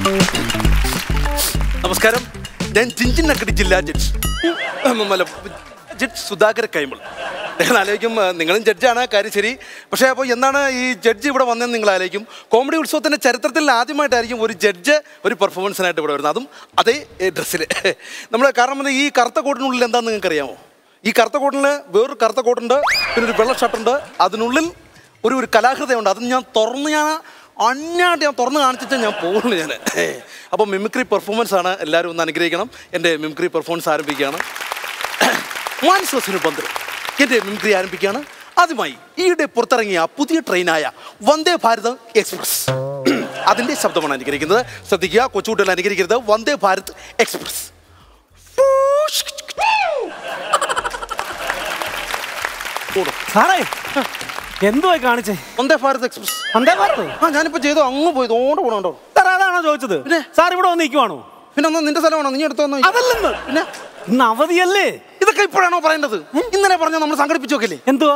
നമസ്കാരം ഞാൻ ജിഞ്ചിനക്കടി ജില്ലാ ജഡ്ജ് ഉം, അല്ല, ജഡ്ജ് സുധാകര കൈമൾ ഞാൻ ആലോചിക്കും ആ, നിങ്ങളും ജഡ്ജാണ് കാര്യം ശരി പക്ഷേ അപ്പോൾ എന്താണ് ഈ ജഡ്ജ് ഇവിടെ വന്നതെന്ന് നിങ്ങൾ ആലോചിക്കും കോമഡി ഉത്സവത്തിൻ്റെ ചരിത്രത്തിൽ ആദ്യമായിട്ടായിരിക്കും ഒരു ജഡ്ജ് ഒരു പെർഫോമൻസിനായിട്ട് ഇവിടെ വരുന്നത് അതും അതേ ഡ്രസ്സിൽ നമ്മൾ കാരണം എന്താ, ഈ കറുത്ത കോട്ടിനുള്ളിൽ എന്താണെന്ന് നിങ്ങൾക്ക് അറിയാമോ ഈ കറുത്ത കോട്ടിൽ വേറൊരു കറുത്ത കോട്ടുണ്ട് പിന്നെ ഒരു വെള്ള ഷർട്ടുണ്ട് അതിനുള്ളിൽ ഒരു ഒരു കലാഹൃദയമുണ്ട് അത് ഞാൻ തുറന്ന് ഞാൻ അന്നായിട്ട് ഞാൻ തുറന്ന് കാണിച്ചിട്ട് ഞാൻ പോകുള്ളൂ ഞാൻ അപ്പോൾ മിമിക്രി പെർഫോമൻസ് ആണ് എല്ലാവരും ഒന്ന് അനുഗ്രഹിക്കണം എൻ്റെ മിമിക്രി പെർഫോമൻസ് ആരംഭിക്കുകയാണ് മാൻസസിന് പന്ത് എൻ്റെ മിമിക്രി ആരംഭിക്കുകയാണ് ആദ്യമായി ഈയിടെ പുറത്തിറങ്ങിയ പുതിയ ട്രെയിനായ വന്ദേ ഭാരത് എക്സ്പ്രസ് അതിൻ്റെ ശബ്ദമാണ് അനുകരിക്കുന്നത് ശ്രദ്ധിക്കുക കൊച്ചുകുട്ടികൾ അനുകരിക്കരുത് വന്ദേ ഭാരത് എക്സ്പ്രസ് ഓടും. സാറേ എന്തുവായി കാണിച്ചേ വന്ദേ ഭാരത് എക്സ്പ്രസ് വന്ദേ ഭാരത് ആ ഞാനിപ്പോൾ ചെയ്തു അങ്ങ് പോയി ഓണ്ട് പോകണോ സാർ അതാണോ ചോദിച്ചത് പിന്നെ? സാർ ഇവിടെ വന്ന് നിൽക്കുവാണോ പിന്നെ ഒന്ന് നിന്റെ സ്ഥലമാണോ നീ എടുത്തു വന്നോ അതല്ലെന്ന് പിന്നെ ഇന്ന് അവധിയല്ലേ ഇതൊക്കെ ഇപ്പോഴാണോ പറയേണ്ടത് ഇന്നലെ പറഞ്ഞ നമ്മൾ സംഘടിപ്പിച്ചു നോക്കില്ലേ എന്തുവാ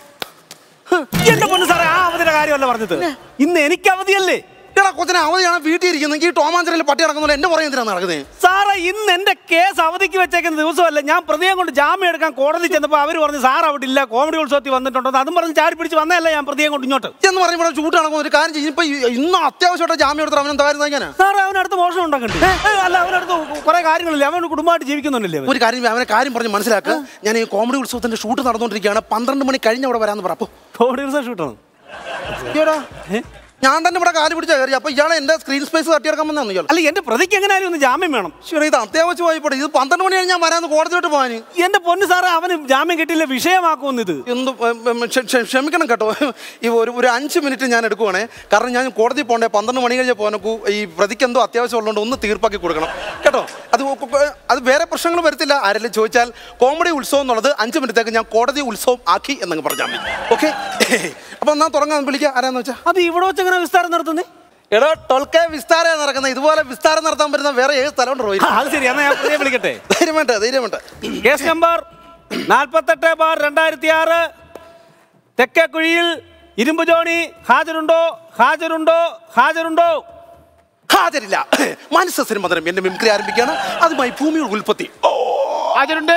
എന്റെ പൊന്ന് സാറേ ആ അവധിയുടെ കാര്യമല്ല പറഞ്ഞത് ഇന്ന് എനിക്ക് അവധിയല്ലേ എടാ കൊച്ചിനെ അവധിയാണ് വീട്ടിൽ ഇരിക്കുന്നത് ഈ ടോമാഞ്ചറിൽ പട്ടി നടക്കുന്നില്ല എന്റെ പുറകെ എന്തിനാണ് നടക്കുന്നത് സാറേ ഇന്ന് എന്റെ കേസ് അവധിക്ക് വെച്ചേക്കുന്ന ദിവസമല്ല ഞാൻ പ്രതിയെ കൊണ്ട് ജാമ്യം എടുക്കാൻ കോടതി ചെന്നപ്പോൾ അവർ പറഞ്ഞു സാർ അവിടെ ഇല്ല കോമഡി ഉത്സവത്തിൽ വന്നിട്ടുണ്ടോ അതും പറഞ്ഞ് ചാടി പിടിച്ച് വന്നതല്ല ഞാൻ പ്രതിയെ കൊണ്ട് ഇങ്ങോട്ട് എന്ന് പറഞ്ഞ ഇവിടെ ചൂട്ട് നടക്കുന്ന ഒരു കാര്യം ചെയ്യും ഇപ്പൊ ഈ- ഇന്ന് അത്യാവശ്യമായിട്ട് ജാമ്യം എടുത്ത അവൻ എന്താ കാര്യം ഞാൻ സാറേ അവനടുത്ത് മോഷണം ഉണ്ടാക്കണ്ടേ ഏ, അല്ല അവനടുത്ത് കുറെ കാര്യങ്ങളില്ലേ അവൻ കുടുംബമായിട്ട് ജീവിക്കുന്നുണ്ടല്ലേ അവൻ? ഒരു കാര്യം അവനെ കാര്യം പറഞ്ഞ് മനസ്സിലാക്കുക ഞാൻ ഈ കോമഡി ഉത്സവത്തിന്റെ ഷൂട്ട് നടന്നുകൊണ്ടിരിക്കുകയാണ് പന്ത്രണ്ട് മണി കഴിഞ്ഞ് അവിടെ വരാന്ന് പറ അപ്പൊ കോമഡി ഉത്സവം ഷൂട്ടാണ് അയ്യോടാ ഞാൻ തന്നെ ഇവിടെ കാല് പിടിച്ചാ കയറി അപ്പൊ ഇയാളെ എന്റെ സ്ക്രീൻ സ്പേസ് തട്ടിയെടുക്കാൻ വന്നു ഇയാൾ അല്ല എന്റെ പ്രതിക്ക് എങ്ങനെയാലും ഒന്ന് ജാമ്യം വേണം ശരി ഇത് അത്യാവശ്യമായി പോട്ടെ ഇത് പന്ത്രണ്ട് മണി കഴിഞ്ഞ് ഞാൻ വരാന്ന് കോടതിയോട്ട് പോകാൻ എന്റെ പൊന്ന് സാറേ അവന് ജാമ്യം കിട്ടിയില്ല വിഷയമാക്കുമെന്ന് ഇത് എന്ത് ഉം, ഉം, ക്ഷ- ക്ഷ- ക്ഷമിക്കണം കേട്ടോ ഈ ഒരു ഒരു അഞ്ച് മിനിറ്റ് ഞാൻ എടുക്കുവാണേ കാരണം ഞാൻ കോടതി പോകണ്ടേ പന്ത്രണ്ട് മണി കഴിഞ്ഞ് പോകാനൊക്കെ ഈ പ്രതിക്ക് എന്തോ അത്യാവശ്യം ഉള്ളതുകൊണ്ട് ഒന്ന് തീർപ്പാക്കി കൊടുക്കണം കേട്ടോ അത് ഒ- ഒ- അത് വേറെ പ്രശ്നങ്ങൾ വരത്തില്ല ആരെങ്കിലും ചോദിച്ചാൽ കോമഡി ഉത്സവം എന്നുള്ളത് അഞ്ച് മിനിറ്റേക്ക് ഞാൻ കോടതി ഉത്സവം ആക്കി എന്നങ്ങ് പറഞ്ഞാൽ മതി ഓക്കെ അപ്പം എന്നാൽ തുടങ്ങാൻ വിളിക്കുക ആരാന്ന് വെച്ചാൽ അത് ഇവിടെ വെച്ച് എങ്ങനെ വിസ്താരം നടത്തുന്നേ എടോ ടൊൽക്കെ വിസ്താരം നടക്കുന്നത് ഇതുപോലെ വിസ്താരം നടത്താൻ പറ്റുന്ന വേറെ ഏത് സ്ഥലം ഉണ്ടോ ആ, അത് ശരി എന്നാ ഞാൻ പ്രതിയെ വിളിക്കട്ടെ ധൈര്യം വേണ്ട ധൈര്യം വേണ്ട കേസ് നമ്പർ നാൽപ്പത്തെട്ട് ബാർ രണ്ടായിരത്തി ആറ് തെക്കേക്കുഴിയിൽ ഇരുമ്പ് ജോണി ഹാജരുണ്ടോ ഹാജരുണ്ടോ ഹാജരുണ്ടോ ഹാജരില്ല മനസ്സസിന് മന്ദിരം എന്റെ മിമിക്രി ആരംഭിക്കുകയാണ് അതുമായി ഭൂമിയുടെ ഉൽപ്പത്തി ഓ ഹാജരുണ്ട്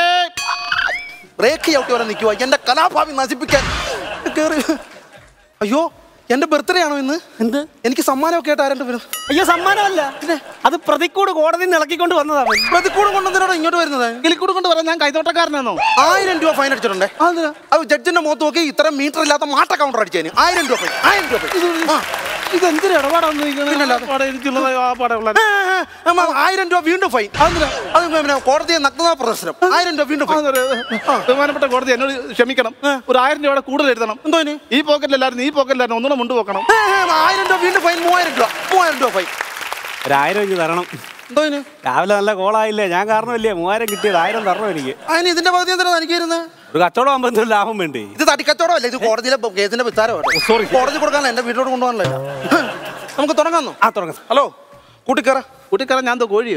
ബ്രേക്ക് ഔട്ട് വരെ നിൽക്കുക എന്റെ കലാഭാവി നശിപ്പിക്കാൻ കേറി അയ്യോ എന്റെ ബർത്ത്ഡേ ആണോ ഇന്ന് എന്ത് എനിക്ക് സമ്മാനമൊക്കെ ആയിട്ട് ആരണ്ട് വരും അയ്യോ സമ്മാനമല്ല അത് പ്രതിക്കൂട് കോടതി ഇളക്കിക്കൊണ്ട് വന്നതാണ് പ്രതിക്കൂട് കൊണ്ടുവന്നിട്ടാണോ ഇങ്ങോട്ട് വരുന്നത് കിളിക്കൂട് കൊണ്ട് പറയാൻ ഞാൻ കൈതോട്ടക്കാരനാണോ ആയിരം രൂപ ഫൈൻ അടിച്ചിട്ടുണ്ടേ അത് ജഡ്ജിന്റെ മുഖത്ത് നോക്കി ഇത്ര മീറ്റർ ഇല്ലാത്ത മാട്ട കൗണ്ടർ അടിച്ചതിന് ആയിരം രൂപ ഫൈൻ ആയിരം രൂപ ഫൈൻ ആ. ഇതെന്തൊരു ഇടപാടാന്ന് പിന്നല്ലാതെ. എനിക്കുള്ളത് ആ പാടുള്ള ആ, ആ, ആ, ആയിരം രൂപ വീണ്ടും ഫൈൻ അത് പിന്നെ കോടതിയെ നഗ്നതാ പ്രദർശനം ആയിരം രൂപ വീണ്ടും ഫൈൻ ബഹുമാനപ്പെട്ട കോടതി എന്നോട് ക്ഷമിക്കണം ഒരു ആയിരം രൂപയുടെ കൂടുതൽ എഴുതണം എന്തോ ഇനി ഈ പോക്കറ്റിലല്ലായിരുന്നു ഈ പോക്കറ്റിലായിരുന്നു ഒന്നുകൂടെ മുണ്ട് പോക്കണം ഏ, ഏ, ആയിരം രൂപ വീണ്ടും ഫൈൻ മൂവായിരം രൂപ മൂവായിരം രൂപ ഫൈൻ ഒരായിരം ഇഞ്ച് തരണം എന്തോ ഇനി രാവിലെ നല്ല കോളായില്ലേ ഞാൻ കാരണമില്ലേ മൂവായിരം കിട്ടിയത് ആയിരം തരണം എനിക്ക് അതിന് ഇതിന്റെ പകുതി എന്തിനാ എനിക്ക് ഇരുന്നത് ഒരു കച്ചവടം ആകുമ്പോൾ എന്തൊരു ലാഭം വേണ്ടേ ഇത് തട്ടിക്കച്ചവടമല്ല ഇത് കോടതിയിലെ കേസിന്റെ വിസ്താരമാണ് sorry. കോടതി കൊടുക്കാനല്ല എന്റെ വീട്ടിലോട്ട് കൊണ്ടുപോകാനല്ല നമുക്ക് തുടങ്ങാന്നോ ആ തുടങ്ങാം ഹലോ കൂട്ടിക്കറ കുട്ടിക്കാരൻ ഞാൻ എന്തോ കോഴിയോ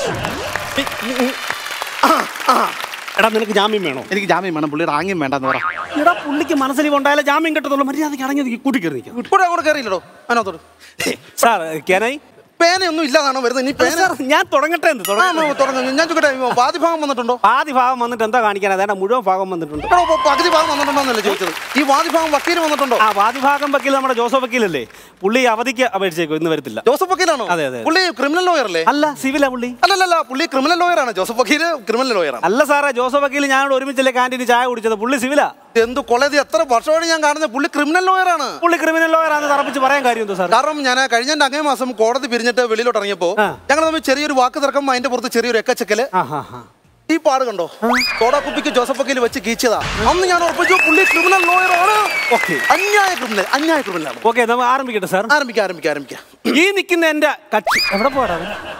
എടാ നിനക്ക് ജാമ്യം വേണോ എനിക്ക് ജാമ്യം വേണം പുള്ളിയുടെ ആംഗ്യം വേണ്ടെന്ന് പറ എടാ പുള്ളിക്ക് മനസ്സിൽ ഉണ്ടായാലേ ജാമ്യം കിട്ടത്തുള്ളൂ മര്യാദയ്ക്ക് അടങ്ങി കൂട്ടി കയറി നിൽക്കാം കൂടെ അങ്ങോട്ട് കയറിയില്ലടോ അതിനകത്തോട് സാർ കേനായി പേനയൊന്നും ഇല്ലാതാണോ വരുന്നത് ഇനി പേന സാർ ഞാൻ തുടങ്ങട്ടെ എന്ന് ആ, തുടങ്ങട്ടെ ആ, തുടങ്ങ് ഞാൻ ചോദിക്കട്ടെ വാദിഭാഗം വന്നിട്ടുണ്ടോ ആദ്യ ഭാഗം വന്നിട്ട് എന്താ കാണിക്കാൻ അതാണ് മുഴുവൻ ഭാഗം വന്നിട്ടുണ്ട് എടോ, ഇപ്പൊ പകുതി ഭാഗം വന്നിട്ടുണ്ടോ എന്നല്ലേ ചോദിച്ചത് ഈ വാദിഭാഗം വക്കീൽ വന്നിട്ടുണ്ടോ ആ വാദിഭാഗം വക്കീൽ നമ്മുടെ ജോസഫ് വക്കീലല്ലേ പുള്ളി അവധിക്ക് അപേക്ഷിച്ചേക്കും ഇന്ന് വരത്തില്ല ജോസഫ് വക്കീലാണോ അതെ, അതെ. പുള്ളി ക്രിമിനൽ ലോയർ അല്ലേ അല്ല സിവിലാ പുള്ളി അല്ലല്ല പുള്ളി ക്രിമിനൽ ലോയർ ആണ് ജോസഫ് വക്കീൽ ക്രിമിനൽ ലോയർ ആണ് അല്ല സാറേ ജോസഫ് വക്കീൽ ഞാനോട് ഒരുമിച്ചല്ലേ ക്യാൻറ്റീനിൽ ചായ കുടിച്ചത് പുള്ളി സിവിലാ എന്ത് കൊളതി എത്ര വർഷമാണ് ഞാൻ കാണുന്നത് പുള്ളി ക്രിമിനൽ ലോയർ ആണ് പുള്ളി ക്രിമിനൽ ലോയറാന്ന് തറപ്പിച്ച് പറയാൻ കാര്യം എന്തോ സാർ കാരണം ഞാൻ കഴിഞ്ഞ അങ്ങേ മാസം കോടതി പിരിഞ്ഞിട്ട് വെളിയിലോട്ട് ഇറങ്ങിയപ്പോ ആ. ഞങ്ങൾ തമ്മിൽ ചെറിയൊരു വാക്ക് തർക്കം അതിന്റെ പുറത്ത് ചെറിയൊരു എക്കച്ചക്കല് ആ ഹാ ഹാ ഈ പാട് കണ്ടോ സോഡാ കുപ്പിക്ക് ജോസഫ് വക്കീൽ വെച്ച് കീച്ചതാ അന്ന് ഞാൻ ഉറപ്പിച്ചു പുള്ളി ക്രിമിനൽ ലോയർ ആണ് ഓക്കെ അന്യായ ക്രിമിനൽ അന്യായ ക്രിമിനൽ ആണ് ഓക്കെ നമ്മൾ ആരംഭിക്കട്ടെ സാർ ആരംഭിക്കാം ആരംഭിക്കാം ആരംഭിക്കാം ഈ നിൽക്കുന്ന എന്റെ കക്ഷി എവിടെ പോടാ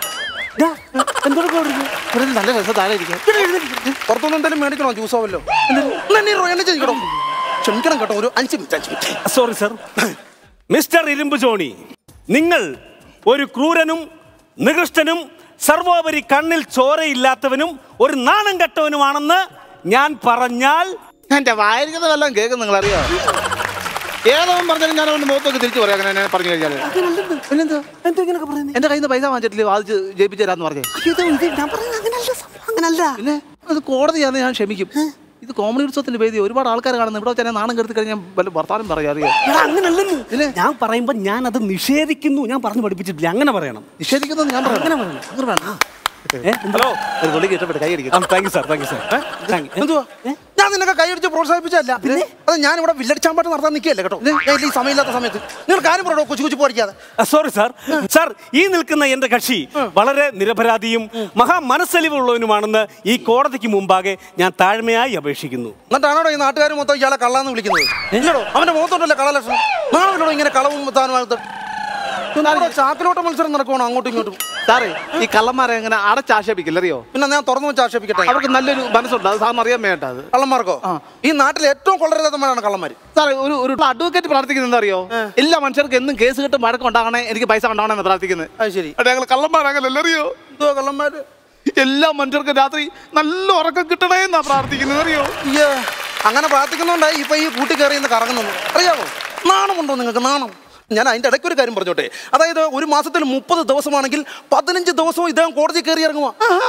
ഒരു നല്ല രസം താഴെ ഇരിക്കും പുറത്തുനിന്ന് എന്തെങ്കിലും മേടിക്കണോ ജ്യൂസോ വല്ലോ എണ്ണിച്ചിരിക്കണോ ക്ഷമിക്കണം കേട്ടോ ഒരു അഞ്ച് മിനിറ്റ് അഞ്ച് മിനിറ്റ് സോറി സർ മിസ്റ്റർ ഇരുമ്പ് ചോണി നിങ്ങൾ ഒരു ക്രൂരനും നികൃഷ്ടനും സർവോപരി കണ്ണിൽ ചോരയില്ലാത്തവനും ഒരു നാണം കെട്ടവനുമാണെന്ന് ഞാൻ പറഞ്ഞാൽ എന്റെ വായിരിക്കുന്ന വല്ലതും കേൾക്കും നിങ്ങൾ അറിയോ ഏതവൻ പറഞ്ഞാലും ഞാൻ അവന്റെ മുഖത്തൊക്കെ തിരിച്ചു പറയാം അങ്ങനെ എന്നെ പറഞ്ഞു കഴിഞ്ഞാൽ പിന്നെന്താ എന്താ ഇങ്ങനെയൊക്കെ പറയുന്നത് എന്റെ കയ്യിൽ നിന്ന് പൈസ വാങ്ങിച്ചിട്ടില്ലേ വാദിച്ച് ജയിപ്പിച്ചു തരാന്ന് പറഞ്ഞേ ഞാൻ പറയുന്നത് അങ്ങനല്ല സംഭവം അങ്ങനല്ല പിന്നെ അത് കോടതിയാന്ന് ഞാൻ ക്ഷമിക്കും ഇത് കോമഡി ഉത്സവത്തിന്റെ വേദി ഒരുപാട് ആൾക്കാർ കാണുന്നു ഇവിടെ വെച്ചാൽ നാണം കെടുത്തി കഴിഞ്ഞാൽ വല്ല വർത്താനം പറയാം അറിയാം എടാ, അങ്ങനല്ലെന്ന് ഞാൻ പറയുമ്പോ ഞാൻ അത് നിഷേധിക്കുന്നു ഞാൻ പറഞ്ഞു പഠിപ്പിച്ചിട്ടില്ല അങ്ങനെ പറയണം നിഷേധിക്കുന്നത് ഞാൻ പറയാം അങ്ങനെ പറയണം അങ്ങനെ വേണം ഹലോ ഒരു പുള്ളിക്ക് ഇഷ്ടപ്പെട്ട് കൈ അടിക്കും thank you sir thank you sir എന്തുവാ ഞാൻ നിനക്ക് കൈയടിച്ച് പ്രോത്സാഹിപ്പിച്ചല്ല അത് ഞാൻ ഇവിടെ വില്ലടിച്ചാമ്പാട്ട് നടത്താൻ നിൽക്കുകയല്ലേ കേട്ടോ ഞാൻ ഈ സമയമില്ലാത്ത സമയത്ത് നിങ്ങൾ കാര്യം പറയണോ കൊച്ചു കൊച്ചു പോടിക്കാതെ സോറി സാർ സാർ ഈ നിൽക്കുന്ന എന്റെ കക്ഷി വളരെ നിരപരാധിയും മഹാ മനസ്സലിവുള്ളവനുമാണെന്ന് ഈ കോടതിക്ക് മുമ്പാകെ ഞാൻ താഴ്മയായി അപേക്ഷിക്കുന്നു എന്നിട്ടാണോ ഈ നാട്ടുകാർ മൊത്തം ഇയാളെ കള്ളാന്ന് വിളിക്കുന്നത് ഇല്ലടോ അവന്റെ മുഖത്തോട്ടല്ലേ കള ലക്ഷണം നാളെ ഇങ്ങനെ കളവും താനുമായിട്ട് ചാക്കിലോട്ട മത്സരം നടക്കുവാണോ അങ്ങോട്ടും ഇങ്ങോട്ടും സാറേ ഈ കള്ളന്മാരെ അങ്ങനെ അടച്ചാക്ഷേപിക്കില്ല അറിയോ പിന്നെ ഞാൻ തുറന്നു വെച്ച് ആക്ഷേപിക്കട്ടെ അവർക്ക് നല്ലൊരു മനസ്സുണ്ട് അത് സാറിന് അറിയാൻ വേണ്ട അത് കള്ളന്മാർക്കോ ഈ നാട്ടിൽ ഏറ്റവും കൊള്ളരുതാത്തമാരാണ് കള്ളന്മാര് സാറേ ഒരു ഒരു അഡ്വക്കേറ്റ് പ്രാർത്ഥിക്കുന്നത് എന്താ അറിയോ എല്ലാ മനുഷ്യർക്കും എന്നും കേസ് കിട്ടും വഴക്കം ഉണ്ടാകണേ എനിക്ക് പൈസ ഉണ്ടാവണമെന്ന് പ്രാർത്ഥിക്കുന്നത് അത് ശരി ഞങ്ങൾ കള്ളന്മാരങ്ങനല്ല അറിയോ എന്തോ കള്ളന്മാര് എല്ലാ മനുഷ്യർക്കും രാത്രി നല്ല ഉറക്കം കിട്ടണേ എന്നാ പ്രാർത്ഥിക്കുന്നത് അറിയോ അയ്യേ അങ്ങനെ പ്രാർത്ഥിക്കുന്നോണ്ടായി ഇപ്പൊ ഈ കൂട്ടി കയറി ഇന്ന് കറങ്ങുന്നത് അറിയാമോ നാണമുണ്ടോ നിങ്ങൾക്ക് നാണം ഞാൻ അതിന്റെ ഇടയ്ക്ക് ഒരു കാര്യം പറഞ്ഞോട്ടെ അതായത് ഒരു മാസത്തിൽ മുപ്പത് ദിവസമാണെങ്കിൽ പതിനഞ്ച് ദിവസവും ഇദ്ദേഹം കോടതി കയറി ഇറങ്ങുക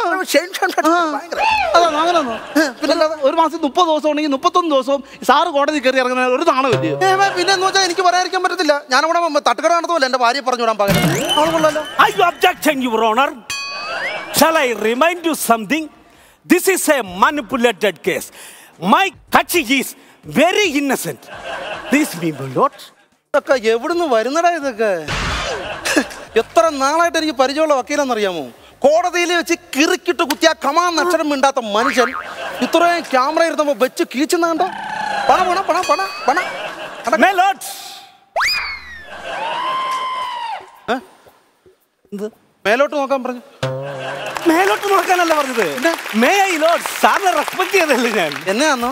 അതാണ് അങ്ങനെ പിന്നെ ഒരു മാസം മുപ്പത് ദിവസം ഉണ്ടെങ്കിൽ മുപ്പത്തൊന്ന് ദിവസവും സാറ് കോടതി കയറി ഇറങ്ങുന്ന ഒരു നാണമില്ലയോ പിന്നെ എന്ന് വെച്ചാൽ എനിക്ക് പറയാതിരിക്കാൻ പറ്റത്തില്ല ഞാനവിടെ തട്ടുകട നടത്തുമല്ലോ എന്റെ ഭാര്യയെ പറഞ്ഞു വിടാൻ പകരം അവൾ കൊള്ളാലോ I objection, Your Honor. Shall I remind you something? This is a manipulated case. My Kachi is very innocent. Please me, my lord. ഇതൊക്കെ എവിടുന്ന് വരുന്നടാ ഇതൊക്കെ എത്ര നാളായിട്ട് എനിക്ക് പരിചയമുള്ള വക്കീലെന്നറിയാമോ കോടതിയിൽ വെച്ച് കിറുക്കിട്ട് കുത്തിയ കമാൻ അക്ഷരം മിണ്ടാത്ത മനുഷ്യൻ ഇത്രയും ക്യാമറ ഇരുന്നപ്പോ വെച്ച് കീച്ചുന്ന കണ്ടോ പണ പണ പണ പണ പണ അടക്ക. My lord. മേലോട്ട് നോക്കാൻ പറഞ്ഞു മേലോട്ട് നോക്കാനല്ല പറഞ്ഞത് മേ ഐ ലോഡ് സാറിനെ റെസ്പെക്ട് ചെയ്തല്ലേ ഞാൻ എന്നെയാന്നോ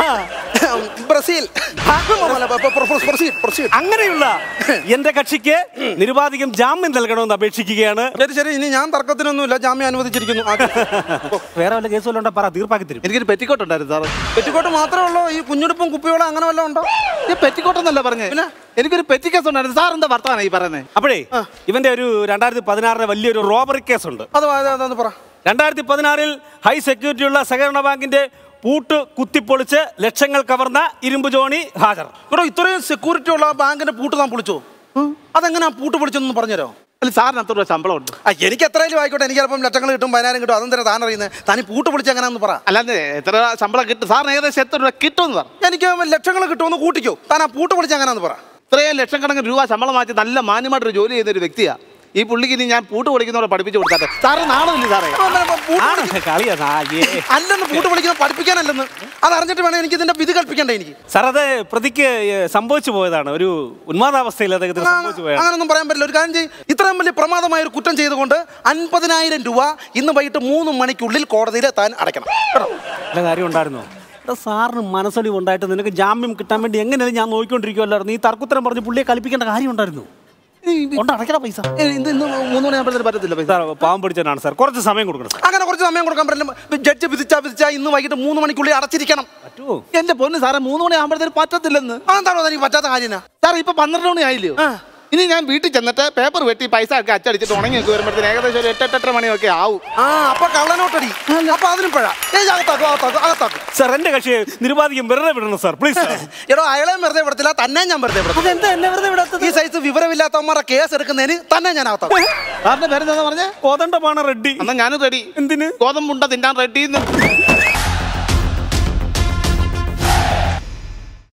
ബ്രസീൽ അല്ല, പ- പ- പ്ര- proceed, proceed. അങ്ങനെയുള്ള എന്റെ കക്ഷിക്ക് നിരുപാധികം ജാമ്യം നൽകണമെന്ന് അപേക്ഷിക്കുകയാണ് ശരി ശരി ഇനി ഞാൻ തർക്കത്തിനൊന്നുമില്ല ജാമ്യം അനുവദിച്ചിരിക്കുന്നു ആ, വേറെ വല്ല കേസ് വല്ലതും ഉണ്ടോ പറ തീർപ്പാക്കി തരും എനിക്കൊരു പെറ്റിക്കോട്ട് ഉണ്ടായിരുന്നു സാറ് പെറ്റിക്കോട്ട് മാത്രമേ ഉള്ളൂ ഈ കുഞ്ഞുടുപ്പും കുപ്പിയോളം അങ്ങനെ വല്ലതും ഉണ്ടോ ഈ പെറ്റിക്കോട്ട് എന്നല്ല പറഞ്ഞേ പിന്നെ? എനിക്കൊരു പെറ്റിക്കേസ് ഉണ്ടായിരുന്നു സാർ എന്താ വർത്താനം ഈ പറയുന്നത് അപ്പോഴേ ഇവന്റെ ഒരു രണ്ടായിരത്തി പതിനാറിന് വലിയൊരു റോബറി കേസുണ്ട് അത് അത് അതൊന്ന് പറ രണ്ടായിരത്തി പതിനാറിൽ ഹൈ സെക്യൂരിറ്റി ഉള്ള സഹകരണ ബാങ്കിന്റെ പൂട്ട് കുത്തിപ്പൊളിച്ച് ലക്ഷങ്ങൾ കവർന്ന ഇരുമ്പ് ജോണി ഹാജർ ഇവിടെ ഇത്രയും സെക്യൂരിറ്റി ഉള്ള ആ ബാങ്കിന്റെ പൂട്ട് താൻ പൊളിച്ചോ അതെങ്ങനെ പൂട്ട് പൊളിച്ചെന്ന് പറഞ്ഞുതരോ അല്ല സാറിന് അത്ര രൂപ ശമ്പളം ഉണ്ട് ആ എനിക്ക് എത്രയായാലും ആയിക്കോട്ടെ എനിക്ക് ചിലപ്പം ലക്ഷങ്ങൾ കിട്ടും പതിനായിരം കിട്ടും അതെന്താ താൻ അറിയുന്നത് താൻ ഈ പൂട്ട് പൊളിച്ച് എങ്ങനെയാന്ന് പറ അല്ലാതെ എത്ര ശമ്പളം കിട്ടും സാറിന് ഏകദേശം എത്ര രൂപ കിട്ടുമെന്ന് പറ എനിക്ക് ലക്ഷങ്ങൾ കിട്ടുമെന്ന് കൂട്ടിക്കോ താൻ ആ പൂട്ട് പൊളിച്ച് എങ്ങനെയാന്ന് പറ ഇത്രയും ലക്ഷക്കണക്കിന് രൂപ ശമ്പളം മാറ്റി നല്ല മാന്യമായിട്ടൊരു ജോലി ചെയ്യുന്ന ഒരു വ്യക്തിയാ ഈ പുള്ളിക്ക് ഇനി ഞാൻ പൂട്ട് പൊളിക്കുന്നവരെ പഠിപ്പിച്ചു കൊടുത്താട്ടെ സാറ് നാണമില്ല സാറേ ആ, പിന്നെ ഇപ്പം പൂട്ട് ആണ് പൊളിച്ച്- കളിയാ സാ- ഏ. അല്ലെന്ന് പൂട്ട് പൊളിക്കുന്ന പഠിപ്പിക്കാനല്ലെന്ന് അത് അറിഞ്ഞിട്ട് വേണം എനിക്ക് ഇതിന്റെ വിധി കൽപ്പിക്കണ്ടേ എനിക്ക് സാർ അത് പ്രതിക്ക് ഏ, സംഭവിച്ചു പോയതാണ് ഒരു ഉന്മാദാവസ്ഥയിൽ അദ്ദേഹത്തിന് സംഭവിച്ചു പോയതാണ് അങ്ങനൊന്നും പറയാൻ പറ്റില്ല ഒരു കാര്യം ചെയ്യും ഇത്രയും വലിയ പ്രമാദമായ ഒരു കുറ്റം ചെയ്തുകൊണ്ട് അൻപതിനായിരം രൂപ ഇന്ന് വൈകിട്ട് മൂന്ന് മണിക്കുള്ളിൽ കോടതിയിൽ താൻ അടയ്ക്കണം കേട്ടോ നല്ല കാര്യം ഉണ്ടായിരുന്നോ എടാ സാറിന് മനസ്സൊലിവ് ഉണ്ടായിട്ട് നിനക്ക് ജാമ്യം കിട്ടാൻ വേണ്ടി എങ്ങനെയാണ് ഞാൻ നോക്കിക്കൊണ്ടിരിക്കുമല്ലായിരുന്നു ഈ തർക്കുത്തരം പറഞ്ഞ് പുള്ളിയെ കളിപ്പിക്കേണ്ട കാര്യം ഉണ്ടായിരുന്നു കൊണ്ട് അടയ്ക്കണ പൈസ ഏ, ഇത് ഇന്ന് മൂന്ന് മണിയാകുമ്പോഴത്തേന് പറ്റത്തില്ല പൈസ സാർ പാവം പിടിച്ചതാണ് സാർ കുറച്ച് സമയം കൊടുക്കണം സാർ അങ്ങനെ കുറച്ച് സമയം കൊടുക്കാൻ പറ്റില്ല ജഡ്ജ് വിധിച്ചാ വിധിച്ചാ ഇന്ന് വൈകിട്ട് മൂന്ന് മണിക്കുള്ളിൽ അടച്ചിരിക്കണം പറ്റുമോ എന്റെ പൊന്ന് സാറേ മൂന്ന് മണിയാകുമ്പോഴത്തേന് പറ്റത്തില്ലെന്ന് അതെന്താണോ എനിക്ക് പറ്റാത്ത കാര്യം സാർ ഇപ്പൊ പന്ത്രണ്ട് മണി ആയില്ലയോ ഇനി ഞാൻ വീട്ടിൽ ചെന്നിട്ട് പേപ്പർ വെട്ടി പൈസ ഒക്കെ അച്ചടിച്ചിട്ട് ഉണങ്ങി ഒക്കെ വരുമ്പോഴത്തേന് ഏകദേശം ഒരു എട്ട് എട്ടെട്ടര മണിയൊക്കെ ആവും ആ അപ്പൊ കള്ളനോട്ടടി അപ്പൊ അതിനും പഴ അകത്താക്കും അകത്താക്കും അകത്താക്കും സാർ എന്റെ കക്ഷിയെ നിരുപാധികം വെറുതെ വിടണം സാർ പ്ലീസ് സാർ എടോ അയാളെയും വെറുതെ വിടത്തില്ല തന്നെ ഞാൻ വെറുതെ വിടത്തില്ല അതെന്താ എന്നെ വെറുതെ വിടാത്തത് ഈ സൈസ് വിവരമില്ലാത്തവന്മാരെ കേസ് എടുക്കുന്നതിന് തന്നെ ഞാൻ അകത്താക്കും സാറിന്റെ പേരെന്താ പറഞ്ഞേ കോതണ്ടമാണ് റെഡ്ഡി എന്നാ ഞാനും റെഡി എന്തിന് ഗോതമ്പുണ്ട തിന്നാൻ റെഡി